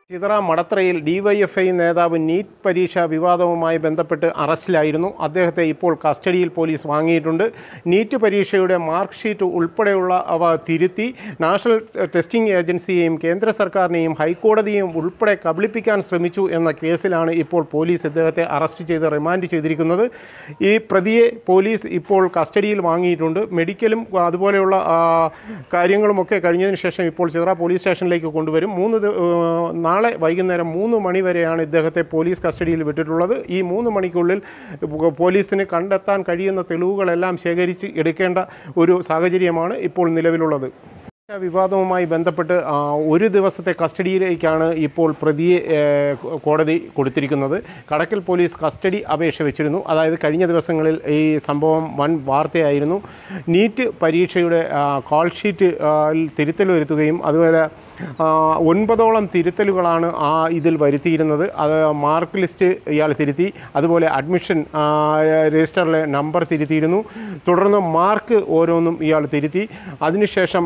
ചിതറ മടത്തറയിൽ ഡിവൈഎഫ്ഐ നേതാവ് നീറ്റ് പരീക്ഷ വിവാദവുമായി ബന്ധപ്പെട്ട് അറസ്റ്റിലായിരുന്നു അദ്ദേഹത്തെ ഇപ്പോൾ കസ്റ്റഡിയിൽ പോലീസ് വാങ്ങിയിട്ടുണ്ട് നീറ്റ് പരീക്ഷയുടെ മാർക്ക് ഷീറ്റ് ഉൾപ്പെടെയുള്ള അവ തിരുത്തി നാഷണൽ ടെസ്റ്റിംഗ് ഏജൻസിയെയും കേന്ദ്ര സർക്കാരിനെയും ഹൈക്കോടതിയെയും ഉൾപ്പെടെ കബളിപ്പിക്കാൻ ശ്രമിച്ചു എന്ന കേസിലാണ് ഇപ്പോൾ പോലീസ് ഇദ്ദേഹത്തെ അറസ്റ്റ് ചെയ്ത് റിമാൻഡ് ചെയ്തിരിക്കുന്നത് ഈ പ്രതിയെ പോലീസ് ഇപ്പോൾ കസ്റ്റഡിയിൽ വാങ്ങിയിട്ടുണ്ട് മെഡിക്കലും അതുപോലെയുള്ള ആ, കാര്യങ്ങളുമൊക്കെ കഴിഞ്ഞതിന് ശേഷം ഇപ്പോൾ ചിതറ പോലീസ് സ്റ്റേഷനിലേക്ക് കൊണ്ടുവരും മൂന്ന് ദി- ഏഹ് നാളെ വൈകുന്നേരം മൂന്ന് മണി വരെയാണ് ഇദ്ദേഹത്തെ പോലീസ് കസ്റ്റഡിയിൽ വിട്ടിട്ടുള്ളത് ഈ മൂന്ന് മണിക്കുള്ളിൽ പോലീസിന് കണ്ടെത്താൻ കഴിയുന്ന തെളിവുകളെല്ലാം ശേഖരിച്ച് എടുക്കേണ്ട ഒരു സാഹചര്യമാണ് ഇപ്പോൾ നിലവിലുള്ളത് വിവാദവുമായി ബന്ധപ്പെട്ട് ആ, ഒരു ദിവസത്തെ കസ്റ്റഡിയിലേക്കാണ് ഇപ്പോൾ പ്രതിയെ ഏഹ്, കോടതി കൊടുത്തിരിക്കുന്നത് കടക്കൽ പോലീസ് കസ്റ്റഡി അപേക്ഷ വെച്ചിരുന്നു അതായത് കഴിഞ്ഞ ദിവസങ്ങളിൽ ഈ സംഭവം വൻ വാർത്തയായിരുന്നു നീറ്റ് പരീക്ഷയുടെ ആ, കോൾ ഷീറ്റ് ആ, ൽ തിരുത്തൽ വരുത്തുകയും അതുപോലെ ആ, ഒൻപതോളം തിരുത്തലുകളാണ് ആ ഇതിൽ വരുത്തിയിരുന്നത് അത് മാർക്ക് ലിസ്റ്റ് ഇയാൾ തിരുത്തി അതുപോലെ അഡ്മിഷൻ ആ, രജിസ്റ്ററിലെ നമ്പർ തിരുത്തിയിരുന്നു തുടർന്ന് മാർക്ക് ഓരോന്നും ഇയാൾ തിരുത്തി അതിനുശേഷം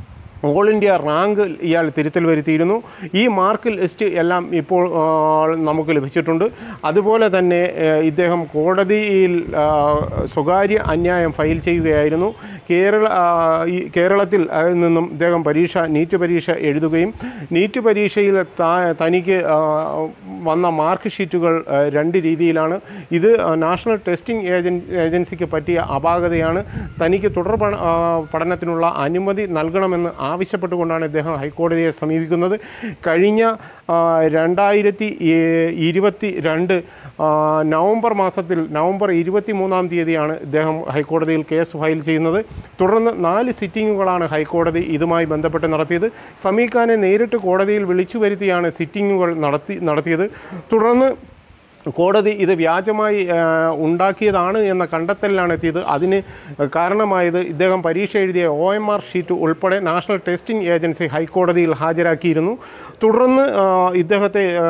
ഓൾ ഇന്ത്യ റാങ്ക് ഇയാൾ തിരുത്തൽ വരുത്തിയിരുന്നു ഈ മാർക്ക് ലിസ്റ്റ് എല്ലാം ഇപ്പോൾ ആ, നമുക്ക് ലഭിച്ചിട്ടുണ്ട് അതുപോലെ തന്നെ ആ, ഇദ്ദേഹം കോടതിയിൽ ആ, സ്വകാര്യ അന്യായം ഫയൽ ചെയ്യുകയായിരുന്നു കേരള ആ, ഈ കേരളത്തിൽ അതിൽ നിന്നും ഇദ്ദേഹം പരീക്ഷ നീറ്റ് പരീക്ഷ എഴുതുകയും നീറ്റ് പരീക്ഷയിൽ താ- തനിക്ക് ആ, വന്ന മാർക്ക് ഷീറ്റുകൾ ആ, രണ്ട് രീതിയിലാണ് ഇത് ആ, നാഷണൽ ടെസ്റ്റിംഗ് ഏജൻ ഏജൻസിക്ക് പറ്റിയ അപാകതയാണ് തനിക്ക് തുടർ പഠ- ആ, പഠനത്തിനുള്ള അനുമതി നൽകണമെന്ന് ആവശ്യപ്പെട്ടുകൊണ്ടാണ് ഇദ്ദേഹം ഹൈക്കോടതിയെ സമീപിക്കുന്നത് കഴിഞ്ഞ ആ, രണ്ടായിരത്തി ഏ- ഇരുപത്തി രണ്ട് ആ, നവംബർ മാസത്തിൽ നവംബർ ഇരുപത്തി മൂന്നാം തീയതിയാണ് ഇദ്ദേഹം ഹൈക്കോടതിയിൽ കേസ് ഫയൽ ചെയ്യുന്നത് തുടർന്ന് നാല് സിറ്റിങ്ങുകളാണ് ഹൈക്കോടതി ഇതുമായി ബന്ധപ്പെട്ട് നടത്തിയത് സമീർ ഖാനെ നേരിട്ട് കോടതിയിൽ വിളിച്ചു വരുത്തിയാണ് സിറ്റിങ്ങുകൾ നടത്തി നടത്തിയത് തുടർന്ന് കോടതി ഇത് വ്യാജമായി ആ, ഉണ്ടാക്കിയതാണ് എന്ന കണ്ടെത്തലിലാണ് എത്തിയത് അതിന് കാരണമായത് ഇദ്ദേഹം പരീക്ഷ എഴുതിയ ഒ എം ആർ ഷീറ്റ് ഉൾപ്പെടെ നാഷണൽ ടെസ്റ്റിംഗ് ഏജൻസി ഹൈക്കോടതിയിൽ ഹാജരാക്കിയിരുന്നു തുടർന്ന് ആ, ഇദ്ദേഹത്തെ ആ,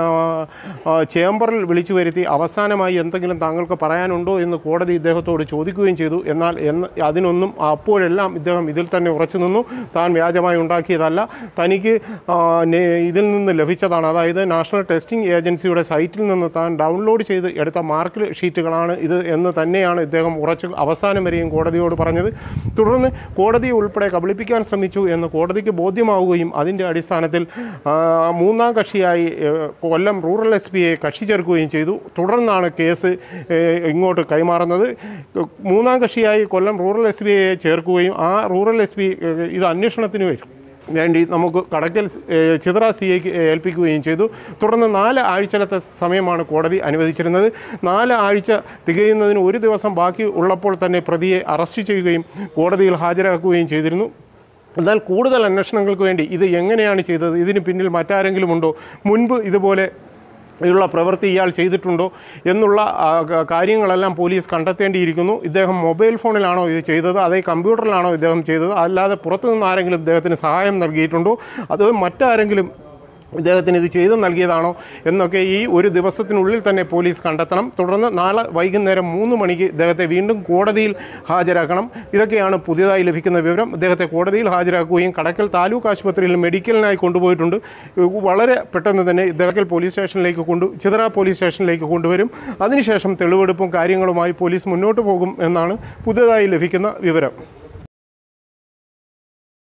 ആ, ചേംബറിൽ വിളിച്ചു വരുത്തി അവസാനമായി എന്തെങ്കിലും താങ്കൾക്ക് പറയാനുണ്ടോ എന്ന് കോടതി ഇദ്ദേഹത്തോട് ചോദിക്കുകയും ചെയ്തു എന്നാൽ എന്ന് അതിനൊന്നും അപ്പോഴെല്ലാം ഇദ്ദേഹം ഇതിൽ തന്നെ ഉറച്ചു നിന്നു താൻ വ്യാജമായി ഉണ്ടാക്കിയതല്ല തനിക്ക് ആ, നെ- ഇതിൽ നിന്ന് ലഭിച്ചതാണ് അതായത് നാഷണൽ ടെസ്റ്റിംഗ് ഏജൻസിയുടെ സൈറ്റിൽ നിന്ന് താൻ ഡൗൺലോഡ് ചെയ്ത് എടുത്ത മാർക്ക് ഷീറ്റുകളാണ് ഇത് എന്ന് തന്നെയാണ് ഇദ്ദേഹം ഉറച്ച് അവസാനം വരെയും കോടതിയോട് പറഞ്ഞത് തുടർന്ന് കോടതിയെ ഉൾപ്പെടെ കബളിപ്പിക്കാൻ ശ്രമിച്ചു എന്ന് കോടതിക്ക് ബോധ്യമാവുകയും അതിൻ്റെ അടിസ്ഥാനത്തിൽ ആ, മൂന്നാം കക്ഷിയായി ഏഹ്, കൊല്ലം റൂറൽ എസ് പിയെ കക്ഷി ചേർക്കുകയും ചെയ്തു തുടർന്നാണ് കേസ് ഏഹ്, ഇങ്ങോട്ട് കൈമാറുന്നത് മൂന്നാം കക്ഷിയായി കൊല്ലം റൂറൽ എസ് പിയെ ചേർക്കുകയും ആ റൂറൽ എസ് പി ഇത് അന്വേഷണത്തിന് വരും വേണ്ടി നമുക്ക് കടക്കൽ ഏഹ്, ചിതറ സി ഐക്ക് ഏൽപ്പിക്കുകയും ചെയ്തു തുടർന്ന് നാല് ആഴ്ചലത്തെ സമയമാണ് കോടതി അനുവദിച്ചിരുന്നത് നാല് ആഴ്ച തികയുന്നതിന് ഒരു ദിവസം ബാക്കി ഉള്ളപ്പോൾ തന്നെ പ്രതിയെ അറസ്റ്റ് ചെയ്യുകയും കോടതിയിൽ ഹാജരാക്കുകയും ചെയ്തിരുന്നു എന്നാൽ കൂടുതൽ അന്വേഷണങ്ങൾക്ക് വേണ്ടി ഇത് എങ്ങനെയാണ് ചെയ്തത് ഇതിന് പിന്നിൽ മറ്റാരെങ്കിലും ഉണ്ടോ മുൻപ് ഇതുപോലെ ഉള്ള പ്രവൃത്തി ഇയാൾ ചെയ്തിട്ടുണ്ടോ എന്നുള്ള ആ, ക- കാര്യങ്ങളെല്ലാം പോലീസ് കണ്ടെത്തേണ്ടിയിരിക്കുന്നു ഇദ്ദേഹം മൊബൈൽ ഫോണിലാണോ ഇത് ചെയ്തത് അതേ കമ്പ്യൂട്ടറിലാണോ ഇദ്ദേഹം ചെയ്തത് അല്ലാതെ പുറത്തുനിന്ന് ആരെങ്കിലും ഇദ്ദേഹത്തിന് സഹായം നൽകിയിട്ടുണ്ടോ അതോ മറ്റാരെങ്കിലും ഇദ്ദേഹത്തിന് ഇത് ചെയ്തു നൽകിയതാണോ എന്നൊക്കെ ഈ ഒരു ദിവസത്തിനുള്ളിൽ തന്നെ പോലീസ് കണ്ടെത്തണം തുടർന്ന് നാളെ വൈകുന്നേരം മൂന്ന് മണിക്ക് ഇദ്ദേഹത്തെ വീണ്ടും കോടതിയിൽ ഹാജരാക്കണം ഇതൊക്കെയാണ് പുതിയതായി ലഭിക്കുന്ന വിവരം ഇദ്ദേഹത്തെ കോടതിയിൽ ഹാജരാക്കുകയും കടക്കൽ താലൂക്ക് ആശുപത്രിയിൽ മെഡിക്കലിനായി കൊണ്ടുപോയിട്ടുണ്ട് വളരെ പെട്ടെന്ന് തന്നെ ഇദ്ദേഹത്തെ പോലീസ് സ്റ്റേഷനിലേക്ക് കൊണ്ടു ചിതറ പോലീസ് സ്റ്റേഷനിലേക്ക് കൊണ്ടുവരും അതിനുശേഷം തെളിവെടുപ്പും കാര്യങ്ങളുമായി പോലീസ് മുന്നോട്ട് പോകും എന്നാണ് പുതിയതായി ലഭിക്കുന്ന വിവരം